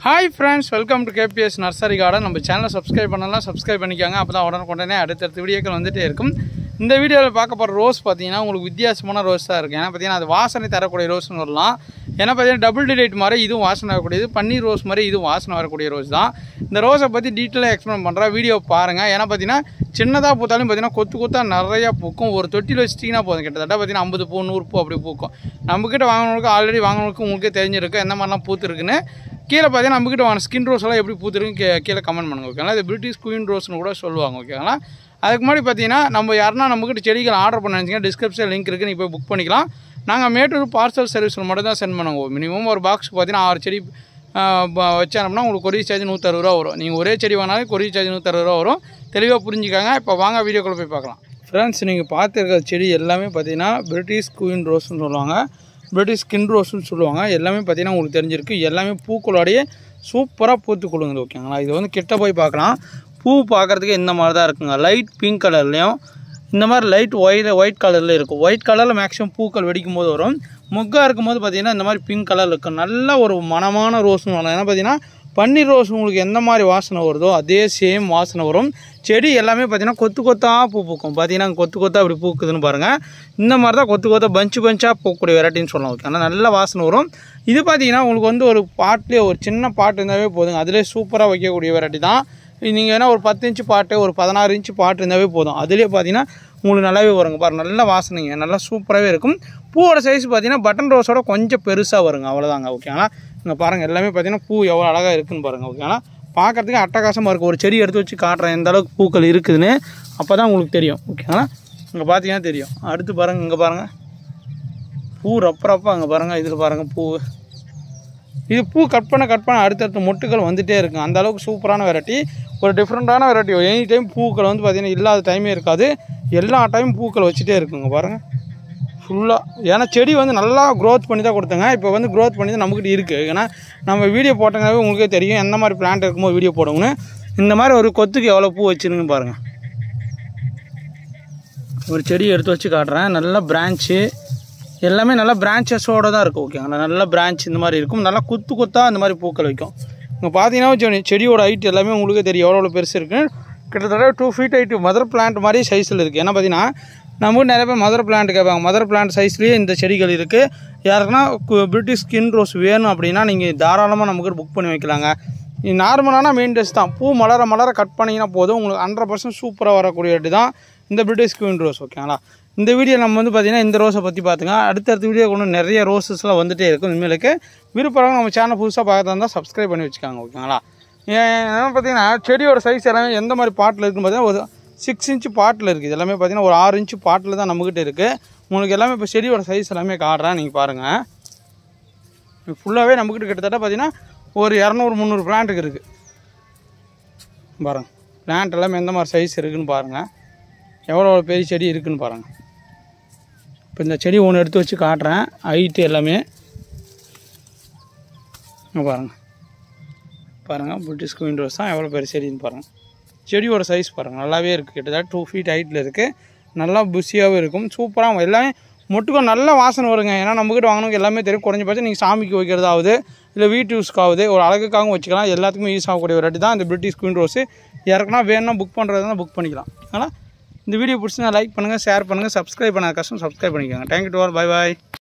hi friends welcome to KPS nursery garden நம்ம சேனலை subscribe பண்ணலாம் சப்ஸ்கிரைப் பண்ணிக்காங்க அப்போ தான் உடனே அடுத்தடுத்த வீடியோக்கள் வந்துட்டே இருக்கும் இந்த வீடியோவில் பார்க்க போகிற ரோஸ் பார்த்தீங்கன்னா உங்களுக்கு வித்தியாசமான ரோஸ் தான் இருக்குது ஏன்னா பார்த்தீங்கன்னா அது வாசனை தரக்கூடிய ரோஸ்னு வரலாம் ஏன்னா பார்த்தீங்கன்னா டபுள் டிலைட் மாதிரி இதுவும் வாசனை வரக்கூடியது பன்னீர் ரோஸ் மாதிரி இதுவும் வாசனை வரக்கூடிய ரோஸ் தான் இந்த ரோஸை பற்றி டீட்டெயிலாக எக்ஸ்பிளைன் பண்ணுறேன் வீடியோ பாருங்கள் ஏன்னா பார்த்தீங்கன்னா சின்னதாக பூத்தாலும் பார்த்தீங்கன்னா கொத்து கொத்தாக நிறையா பூக்கும் ஒரு தொட்டியில் வச்சிட்டிங்கன்னா போதும் கிட்டத்தட்ட பார்த்தீங்கன்னா ஐம்பது பூ நூறு பூ அப்படி பூக்கும் நம்மக்கிட்ட வாங்கினவங்களுக்கு ஆல்ரெடி வாங்கினவங்களுக்கு உங்களுக்கே தெரிஞ்சிருக்கு எந்த மாதிரிலாம் பூத்துருக்குன்னு கீழே பார்த்தீங்கன்னா நம்மக்கிட்ட வாங்க ஸ்கின் ரோஸ் எல்லாம் எப்படி பூத்துருக்குன்னு கீ கீழே கமெண்ட் பண்ணுங்க ஓகேங்களா இது பிரிட்டிஷ் குயின் ரோஸ்னு கூட சொல்லுவாங்க ஓகேங்களா அதுக்கு முன்னாடி பார்த்தீங்கன்னா நம்ம யாருன்னா நம்மக்கிட்ட செடிகள் ஆர்டர் பண்ண நினச்சிங்கன்னா டிஸ்கிரிப்ஷன் லிங்க் இருக்குது நீங்கள் போய் புக் பண்ணிக்கலாம் நாங்கள் மேட்டூர் பார்சல் சர்வீஸில் மட்டும் தான் சென்ட் பண்ணுவோம் மினிமம் ஒரு பாக்ஸ் பார்த்தீங்கன்னா ஆறு செடி வச்சானோம்னா உங்களுக்கு கொரியர் சார்ஜ் நூற்றறுபது ரூபா வரும் நீங்கள் ஒரே செடி வாங்கினாலும் கொரியர் சார்ஜ் நூற்றறுபது ரூபா வரும் தெளிவாக புரிஞ்சுக்காங்க இப்போ வாங்க வீடியோக்குள்ளே போய் பார்க்கலாம் ஃப்ரெண்ட்ஸ் நீங்கள் பார்த்துருக்க செடி எல்லாமே பார்த்தீங்கன்னா பிரிட்டிஷ் குயின் ரோஸ்னு சொல்லுவாங்க பிரிட்டிஷ் ஸ்கின் ரோஸ்னு சொல்லுவாங்க எல்லாமே பார்த்தீங்கன்னா உங்களுக்கு தெரிஞ்சிருக்கு எல்லாமே பூக்களோடையே சூப்பராக பூத்து கொடுங்குது ஓகேங்களா இது வந்து கிட்ட போய் பார்க்கலாம் பூ பார்க்குறதுக்கு இந்த மாதிரி தான் இருக்குங்க லைட் பிங்க் கலர்லேயும் இந்த மாதிரி லைட் ஒயிட் ஒயிட் கலரில் இருக்கும் ஒயிட் கலரில் மேக்ஸிமம் பூக்கள் வெடிக்கும் போது வரும் மொக்காக இருக்கும்போது பார்த்தீங்கன்னா இந்த மாதிரி பிங்க் கலரில் இருக்கும் நல்ல ஒரு மனமான ரோஸ்னு சொல்லலாம் ஏன்னா பார்த்தீங்கன்னா பன்னீர் ரோஸ் உங்களுக்கு எந்த மாதிரி வாசனை வருதோ அதே சேம் வாசனை வரும் செடி எல்லாமே பார்த்தீங்கன்னா கொத்து கொத்தாக பூ பூக்கும் பார்த்தீங்கன்னா கொத்து கொத்தாக அப்படி பூக்குதுன்னு பாருங்கள் இந்த மாதிரி தான் கொத்து கொத்தாக பஞ்சு பஞ்சாக பூக்கக்கூடிய வெரைட்டின்னு சொல்லலாம் ஓகே ஆனால் நல்ல வாசனை வரும் இது பார்த்தீங்கன்னா உங்களுக்கு வந்து ஒரு பாட்லேயே ஒரு சின்ன பாட்டு இருந்தாவே போதுங்க அதிலே சூப்பராக வைக்கக்கூடிய வெரைட்டி தான் நீங்கள் வேணால் ஒரு பத்து இன்ச்சு பாட்டு ஒரு பதினாறு இன்ச்சு பாட்டு இருந்தாவே போதும் அதுலேயே பார்த்தீங்கன்னா உங்களுக்கு நல்லாவே வருங்க பாருங்க நல்ல வாசனைங்க நல்லா சூப்பராகவே இருக்கும் பூவோட சைஸ் பார்த்தீங்கன்னா பட்டன் ரோஸோட கொஞ்சம் பெருசாக வருங்க அவ்வளோதாங்க ஓகேங்களா இங்கே பாருங்கள் எல்லாமே பார்த்தீங்கன்னா பூ எவ்வளோ அழகாக இருக்குன்னு பாருங்கள் ஓகேங்களா பார்க்கறதுக்கு அட்டகாசமாக இருக்கும் ஒரு செடி எடுத்து வச்சு காட்டுறேன் எந்த அளவுக்கு பூக்கள் இருக்குதுன்னு அப்போ தான் உங்களுக்கு தெரியும் ஓகேங்களா இங்கே பார்த்தீங்கன்னா தெரியும் அடுத்து பாருங்கள் இங்கே பாருங்கள் பூ ரப்ப ரப்பா அங்கே பாருங்கள் இதில் பாருங்கள் பூ இது பூ கட் பண்ண கட் பண்ண அடுத்தடுத்த மொட்டுகள் வந்துகிட்டே இருக்கும் அந்த அளவுக்கு சூப்பரான வெரைட்டி ஒரு டிஃப்ரெண்ட்டான வெரைட்டி எனி டைம் பூக்கள் வந்து பார்த்திங்கன்னா இல்லாத டைமே இருக்காது எல்லா டைம் பூக்கள் வச்சுட்டே இருக்குங்க பாருங்கள் ஃபுல்லாக ஏன்னா செடி வந்து நல்லா க்ரோத் பண்ணி தான் கொடுத்தாங்க இப்போ வந்து க்ரோத் பண்ணி தான் நம்மக்கிட்ட இருக்குது ஏன்னா நம்ம வீடியோ போட்டங்கனாவே உங்களுக்கே தெரியும் எந்த மாதிரி பிளான்ட் இருக்கும்போது வீடியோ போடுவோம்னு இந்த மாதிரி ஒரு கொத்துக்கு எவ்வளோ பூ வச்சுருங்கன்னு பாருங்கள் ஒரு செடி எடுத்து வச்சு காட்டுறேன் நல்ல பிரான்ச்சு எல்லாமே நல்லா பிரான்ச்சஸோடு தான் இருக்கும் ஓகேங்களா நல்ல பிரான்ச் இந்த மாதிரி இருக்கும் நல்லா குத்து குத்தாக இந்த மாதிரி பூக்கள் வைக்கும் இங்கே பார்த்தீங்கன்னா வச்சு செடியோட ஹைட் எல்லாமே உங்களுக்கே தெரியும் எவ்வளோ எவ்வளோ பெருசு இருக்குது கிட்டத்தட்ட two feet height mother plant மாதிரி சைஸில் இருக்குது ஏன்னா பார்த்தீங்கன்னா நம்ம நிறைய பேர் மதர் பிளான்ட் கேட்பாங்க மதர் பிளான்ட் சைஸ்லேயே இந்த செடிகள் இருக்குது யாருக்குன்னா பிரிட்டிஷ் ஸ்கின் ரோஸ் வேணும் அப்படின்னா நீங்கள் தாராளமாக நமக்கு புக் பண்ணி வைக்கலாங்க இது நார்மலான மெயின்டென்ஸ் தான் பூ மலர மலர கட் பண்ணிங்கன்னா போதும் உங்களுக்கு ஹண்ட்ரட் பர்சன்ட் சூப்பராக வரக்கூடிய தான் இந்த பிரிட்டிஷ் குயின் ரோஸ் ஓகேங்களா இந்த வீடியோ நம்ம வந்து பார்த்திங்கன்னா இந்த ரோஸை பற்றி பார்த்துங்க அடுத்தடுத்த வீடியோ கொண்டு நிறைய ரோஸஸ்லாம் வந்துகிட்டே இருக்கும் இனிமேலுக்கு விருப்பம் நம்ம சேனல் புதுசாக பார்க்கறதா இருந்தால் சப்ஸ்கிரைப் பண்ணி வச்சுக்காங்க ஓகேங்களா ஏன்னா பார்த்தீங்கன்னா செடியோட சைஸ் எல்லாமே எந்த மாதிரி பாட்டில் இருக்குன்னு பார்த்தீங்கன்னா ஒரு சிக்ஸ் இன்ச்சு பாட்டில் இருக்குது எல்லாமே பார்த்தீங்கன்னா ஒரு ஆறு இன்ச்சு பாட்டில் தான் நம்மக்கிட்ட இருக்குது உங்களுக்கு எல்லாமே இப்போ செடியோட சைஸ் எல்லாமே காட்டுறேன் நீங்கள் பாருங்கள் ஃபுல்லாகவே நம்மக்கிட்ட கிட்டத்தட்ட பார்த்தீங்கன்னா ஒரு இரநூறு முந்நூறு பிளான்ட்டுக்கு இருக்குது பாருங்கள் பிளான்ட் எல்லாமே எந்த மாதிரி சைஸ் இருக்குதுன்னு பாருங்கள் எவ்வளோ எவ்வளோ பெரிய செடி இருக்குதுன்னு பாருங்கள் இப்போ இந்த செடி ஒன்று எடுத்து வச்சு காட்டுறேன் ஹைட்டு எல்லாமே இங்கே பாருங்கள் பாருங்கள் பிரிட்டிஷ் குயின் ரோஸ் தான் எவ்வளோ பெரிய செடின்னு பாருங்கள் செடியோட சைஸ் பாருங்கள் நல்லாவே இருக்குது கிட்டத்தட்ட டூ ஃபீட் ஹைட்டில் இருக்குது நல்லா புஷியாகவும் இருக்கும் சூப்பராக எல்லாமே மொட்டுக்கும் நல்ல வாசனை வருங்க ஏன்னா நம்மக்கிட்ட வாங்கினவங்க எல்லாமே தெரியும் குறைஞ்சபட்சம் நீங்கள் சாமிக்கு வைக்கிறதாவது இல்லை வீட்டு யூஸ்க்காகுது ஒரு அழகுக்காகவும் வச்சுக்கலாம் எல்லாத்துக்குமே யூஸ் ஆகக்கூடிய வெரைட்டி தான் இந்த பிரிட்டிஷ் குயின் ரோஸு யாருக்குன்னா வேணும்னா புக் பண்ணுறதுனா புக் பண்ணிக்கலாம் ஆனால் இந்த வீடியோ பிடிச்சினா லைக் பண்ணுங்கள் ஷேர் பண்ணுங்கள் சப்ஸ்கிரைப் பண்ண கஷ்டம் சப்ஸ்கிரைப் பண்ணிக்கோங்க thank you to all bye bye